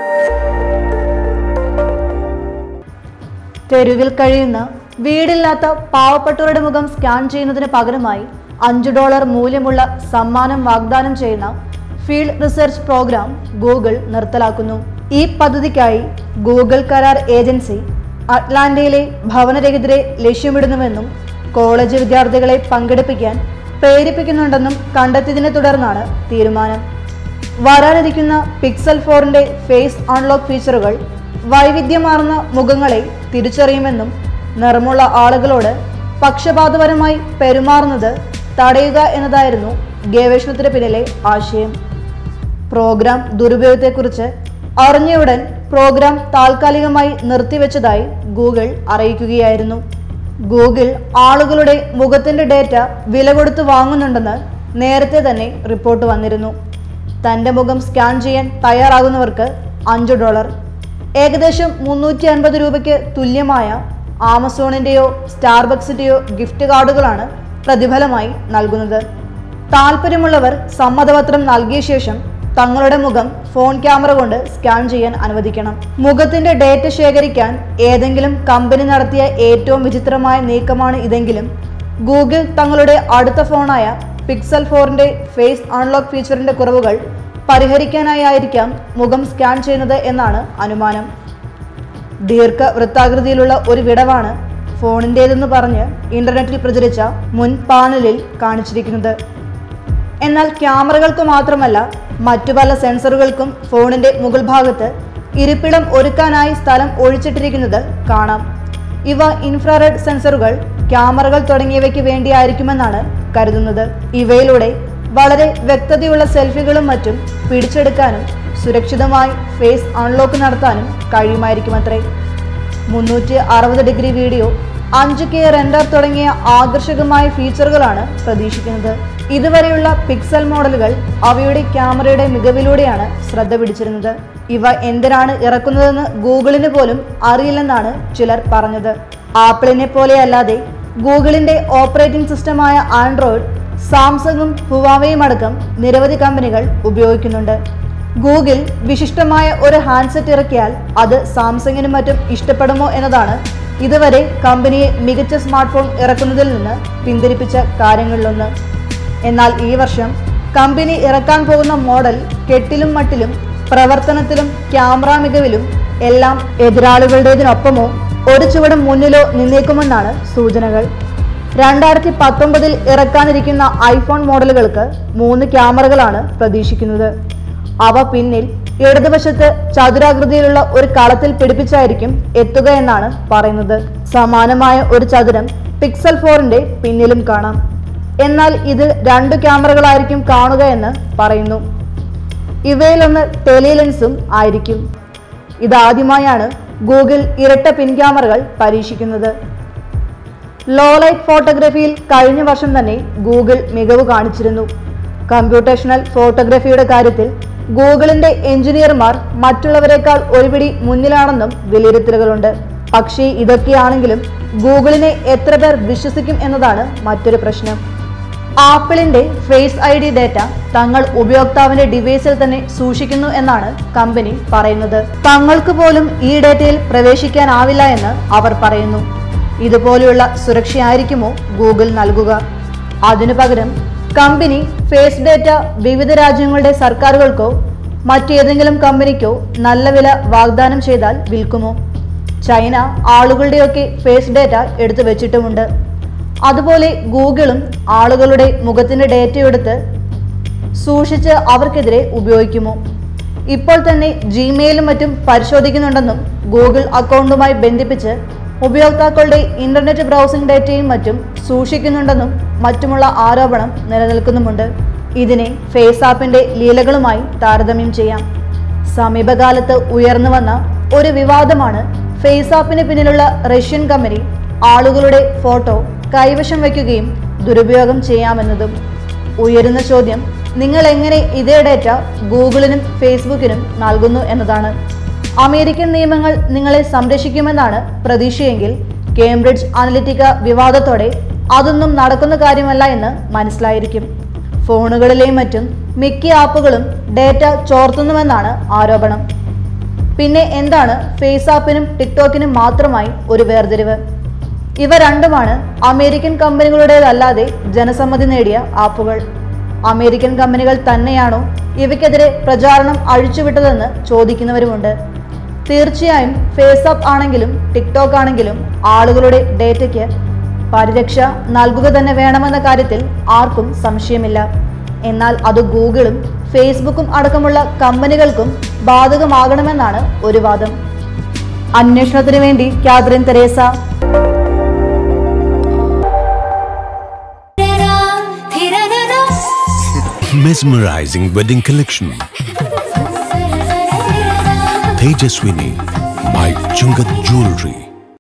തെരുവിൽ കഴിയുന്ന വീടില്ലാത്ത പാവപ്പെട്ടവരുടെ മുഖം സ്കാൻ ചെയ്യുന്നതിന് പകരമായി അഞ്ചു ഡോളർ മൂല്യമുള്ള സമ്മാനം വാഗ്ദാനം ചെയ്യുന്ന ഫീൽഡ് റിസർച്ച് പ്രോഗ്രാം ഗൂഗിൾ നിർത്തലാക്കുന്നു ഈ പദ്ധതിക്കായി ഗൂഗിൾ കരാർ ഏജൻസി അറ്റ്ലാന്റയിലെ ഭവനരഹിതരെ ലക്ഷ്യമിടുന്നുവെന്നും കോളേജ് വിദ്യാർത്ഥികളെ പങ്കെടുപ്പിക്കാൻ പ്രേരിപ്പിക്കുന്നുണ്ടെന്നും കണ്ടെത്തിയതിനെ തുടർന്നാണ് തീരുമാനം വരാനിരിക്കുന്ന പിക്സൽ ഫോറിന്റെ ഫേസ് അൺലോക്ക് ഫീച്ചറുകൾ വൈവിധ്യമാർന്ന മുഖങ്ങളെ തിരിച്ചറിയുമെന്നും നിറമുള്ള ആളുകളോട് പക്ഷപാതപരമായി പെരുമാറുന്നത് തടയുക എന്നതായിരുന്നു ഗവേഷണത്തിന് പിന്നിലെ ആശയം പ്രോഗ്രാം ദുരുപയോഗത്തെക്കുറിച്ച് അറിഞ്ഞയുടൻ പ്രോഗ്രാം താൽക്കാലികമായി നിർത്തിവെച്ചതായി ഗൂഗിൾ അറിയിക്കുകയായിരുന്നു ഗൂഗിൾ ആളുകളുടെ മുഖത്തിന്റെ ഡേറ്റ വില കൊടുത്ത് വാങ്ങുന്നുണ്ടെന്ന് നേരത്തെ തന്നെ റിപ്പോർട്ട് വന്നിരുന്നു തന്റെ മുഖം സ്കാൻ ചെയ്യാൻ തയ്യാറാകുന്നവർക്ക് അഞ്ച് ഡോളർ ഏകദേശം മുന്നൂറ്റി അൻപത് രൂപയ്ക്ക് തുല്യമായ ആമസോണിന്റെയോ സ്റ്റാർബക്സിന്റെയോ ഗിഫ്റ്റ് കാർഡുകളാണ് പ്രതിഫലമായി നൽകുന്നത് താല്പര്യമുള്ളവർ സമ്മതപത്രം നൽകിയ ശേഷം തങ്ങളുടെ മുഖം ഫോൺ ക്യാമറ കൊണ്ട് സ്കാൻ ചെയ്യാൻ അനുവദിക്കണം മുഖത്തിന്റെ ഡേറ്റ ശേഖരിക്കാൻ ഏതെങ്കിലും കമ്പനി നടത്തിയ ഏറ്റവും വിചിത്രമായ നീക്കമാണ് ഇതെങ്കിലും ഗൂഗിൾ തങ്ങളുടെ അടുത്ത ഫോണായ പിക്സൽ ഫോറിന്റെ ഫേസ് അൺലോക്ക് ഫീച്ചറിന്റെ കുറവുകൾ പരിഹരിക്കാനായി ആയിരിക്കാം മുഖം സ്കാൻ ചെയ്യുന്നത് എന്നാണ് അനുമാനം ദീർഘവൃത്താകൃതിയിലുള്ള ഒരു വിടവാണ് ഫോണിൻ്റേതെന്ന് പറഞ്ഞ് ഇന്റർനെറ്റിൽ പ്രചരിച്ച മുൻ പാനലിൽ കാണിച്ചിരിക്കുന്നത് എന്നാൽ ക്യാമറകൾക്ക് മാത്രമല്ല മറ്റു പല സെൻസറുകൾക്കും ഫോണിന്റെ മുകൾ ഭാഗത്ത് ഇരിപ്പിടം ഒരുക്കാനായി സ്ഥലം ഒഴിച്ചിട്ടിരിക്കുന്നത് കാണാം ഇവ ഇൻഫ്രാറെഡ് സെൻസറുകൾ ക്യാമറകൾ തുടങ്ങിയവയ്ക്ക് വേണ്ടിയായിരിക്കുമെന്നാണ് കരുതുന്നത് ഇവയിലൂടെ വളരെ വ്യക്തതയുള്ള സെൽഫികളും മറ്റും പിടിച്ചെടുക്കാനും സുരക്ഷിതമായി ഫേസ് അൺലോക്ക് നടത്താനും കഴിയുമായിരിക്കുമത്രേ മുന്നൂറ്റി അറുപത് ഡിഗ്രി വീഡിയോ അഞ്ച് കെ റെൻഡർ തുടങ്ങിയ ആകർഷകമായ ഫീച്ചറുകളാണ് പ്രതീക്ഷിക്കുന്നത് ഇതുവരെയുള്ള പിക്സൽ മോഡലുകൾ അവയുടെ ക്യാമറയുടെ മികവിലൂടെയാണ് ശ്രദ്ധ പിടിച്ചിരുന്നത് ഇവ എന്തിനാണ് ഇറക്കുന്നതെന്ന് ഗൂഗിളിന് പോലും അറിയില്ലെന്നാണ് ചിലർ പറഞ്ഞത് ആപ്പിളിനെ പോലെയല്ലാതെ ഗൂഗിളിന്റെ ഓപ്പറേറ്റിംഗ് സിസ്റ്റമായ ആൻഡ്രോയിഡ് സാംസങ്ങും ഹുവാവയും അടക്കം നിരവധി കമ്പനികൾ ഉപയോഗിക്കുന്നുണ്ട് ഗൂഗിൾ വിശിഷ്ടമായ ഒരു ഹാൻഡ്സെറ്റ് ഇറക്കിയാൽ അത് സാംസങ്ങിനും മറ്റും ഇഷ്ടപ്പെടുമോ എന്നതാണ് ഇതുവരെ കമ്പനിയെ മികച്ച സ്മാർട്ട് ഫോൺ ഇറക്കുന്നതിൽ നിന്ന് പിന്തിരിപ്പിച്ച കാര്യങ്ങളിലൊന്ന് എന്നാൽ ഈ വർഷം കമ്പനി ഇറക്കാൻ പോകുന്ന മോഡൽ കെട്ടിലും മട്ടിലും പ്രവർത്തനത്തിലും ക്യാമറ മികവിലും എല്ലാം എതിരാളികളുടേതിനൊപ്പമോ ഒരു ചുവടും മുന്നിലോ നിന്നേക്കുമെന്നാണ് സൂചനകൾ രണ്ടായിരത്തി പത്തൊമ്പതിൽ ഇറക്കാനിരിക്കുന്ന ഐഫോൺ മോഡലുകൾക്ക് മൂന്ന് ക്യാമറകളാണ് പ്രതീക്ഷിക്കുന്നത് അവ പിന്നിൽ ഇടതുവശത്ത് ചതുരാകൃതിയിലുള്ള ഒരു കളത്തിൽ പിടിപ്പിച്ചായിരിക്കും എത്തുക എന്നാണ് പറയുന്നത് സമാനമായ ഒരു ചതുരം പിക്സൽ ഫോറിന്റെ പിന്നിലും കാണാം എന്നാൽ ഇതിൽ രണ്ട് ക്യാമറകളായിരിക്കും കാണുക എന്ന് പറയുന്നു ഇവയിലൊന്ന് ടെലി ലെൻസും ആയിരിക്കും ഇതാദ്യമായാണ് ഗൂഗിൾ ഇരട്ട പിൻ ക്യാമറകൾ പരീക്ഷിക്കുന്നത് ലോ ലൈറ്റ് ഫോട്ടോഗ്രഫിയിൽ കഴിഞ്ഞ വർഷം തന്നെ ഗൂഗിൾ മികവ് കാണിച്ചിരുന്നു കമ്പ്യൂട്ടേഷണൽ ഫോട്ടോഗ്രഫിയുടെ കാര്യത്തിൽ ഗൂഗിളിന്റെ എഞ്ചിനീയർമാർ മറ്റുള്ളവരെക്കാൾ ഒരുപിടി മുന്നിലാണെന്നും വിലയിരുത്തലുകളുണ്ട് പക്ഷേ ഇതൊക്കെയാണെങ്കിലും ഗൂഗിളിനെ എത്ര പേർ വിശ്വസിക്കും എന്നതാണ് മറ്റൊരു പ്രശ്നം ആപ്പിളിന്റെ ഫേസ് ഐ ഡി ഡേറ്റ തങ്ങൾ ഉപയോക്താവിന്റെ ഡിവൈസിൽ തന്നെ സൂക്ഷിക്കുന്നു എന്നാണ് കമ്പനി പറയുന്നത് തങ്ങൾക്ക് പോലും ഈ ഡേറ്റയിൽ പ്രവേശിക്കാനാവില്ല എന്ന് അവർ പറയുന്നു ഇതുപോലെയുള്ള സുരക്ഷയായിരിക്കുമോ ഗൂഗിൾ നൽകുക അതിനു പകരം കമ്പനി ഫേസ് ഡേറ്റ വിവിധ രാജ്യങ്ങളുടെ സർക്കാരുകൾക്കോ മറ്റേതെങ്കിലും കമ്പനിക്കോ നല്ല വില വാഗ്ദാനം ചെയ്താൽ വിൽക്കുമോ ചൈന ആളുകളുടെയൊക്കെ ഫേസ് ഡേറ്റ എടുത്തു വെച്ചിട്ടുമുണ്ട് അതുപോലെ ഗൂഗിളും ആളുകളുടെ മുഖത്തിന്റെ ഡേറ്റ എടുത്ത് സൂക്ഷിച്ച് അവർക്കെതിരെ ഉപയോഗിക്കുമോ ഇപ്പോൾ തന്നെ ജിമെയിലും മറ്റും പരിശോധിക്കുന്നുണ്ടെന്നും ഗൂഗിൾ അക്കൗണ്ടുമായി ബന്ധിപ്പിച്ച് ഉപയോക്താക്കളുടെ ഇന്റർനെറ്റ് ബ്രൗസിംഗ് ഡേറ്റയും മറ്റും സൂക്ഷിക്കുന്നുണ്ടെന്നും മറ്റുമുള്ള ആരോപണം നിലനിൽക്കുന്നുമുണ്ട് ഇതിനെ ഫേസ് ആപ്പിന്റെ ലീലകളുമായി താരതമ്യം ചെയ്യാം സമീപകാലത്ത് ഉയർന്നു വന്ന ഒരു വിവാദമാണ് ഫേസ് ആപ്പിന് പിന്നിലുള്ള റഷ്യൻ കമ്പനി ആളുകളുടെ ഫോട്ടോ കൈവശം വയ്ക്കുകയും ദുരുപയോഗം ചെയ്യാമെന്നതും ഉയരുന്ന ചോദ്യം നിങ്ങൾ എങ്ങനെ ഇതേ ഡേറ്റ ഗൂഗിളിനും ഫേസ്ബുക്കിനും നൽകുന്നു എന്നതാണ് അമേരിക്കൻ നിയമങ്ങൾ നിങ്ങളെ സംരക്ഷിക്കുമെന്നാണ് പ്രതീക്ഷയെങ്കിൽ കേംബ്രിഡ്ജ് അനലിറ്റിക്ക വിവാദത്തോടെ അതൊന്നും നടക്കുന്ന കാര്യമല്ല എന്ന് മനസ്സിലായിരിക്കും ഫോണുകളിലെയും മറ്റും മിക്ക ആപ്പുകളും ഡേറ്റ ചോർത്തുന്നുവെന്നാണ് ആരോപണം പിന്നെ എന്താണ് ഫേസ് ആപ്പിനും ടിക്ടോക്കിനും മാത്രമായി ഒരു വേർതിരിവ് ഇവ രണ്ടുമാണ് അമേരിക്കൻ കമ്പനികളുടേതല്ലാതെ ജനസമ്മതി നേടിയ ആപ്പുകൾ അമേരിക്കൻ കമ്പനികൾ തന്നെയാണോ ഇവയ്ക്കെതിരെ പ്രചാരണം അഴിച്ചുവിട്ടതെന്ന് ചോദിക്കുന്നവരുമുണ്ട് തീർച്ചയായും ഫേസ് ആപ്പ് ആണെങ്കിലും ടിക്ടോക്ക് ആണെങ്കിലും ആളുകളുടെ ഡേറ്റയ്ക്ക് പരിരക്ഷ നൽകുക തന്നെ വേണമെന്ന കാര്യത്തിൽ ആർക്കും സംശയമില്ല എന്നാൽ അത് ഗൂഗിളും ഫേസ്ബുക്കും അടക്കമുള്ള കമ്പനികൾക്കും ബാധകമാകണമെന്നാണ് ഒരു വാദം അന്വേഷണത്തിന് വേണ്ടി Catherine Teresa Mesmerizing wedding collection. Tejaswini by Chungat Jewelry.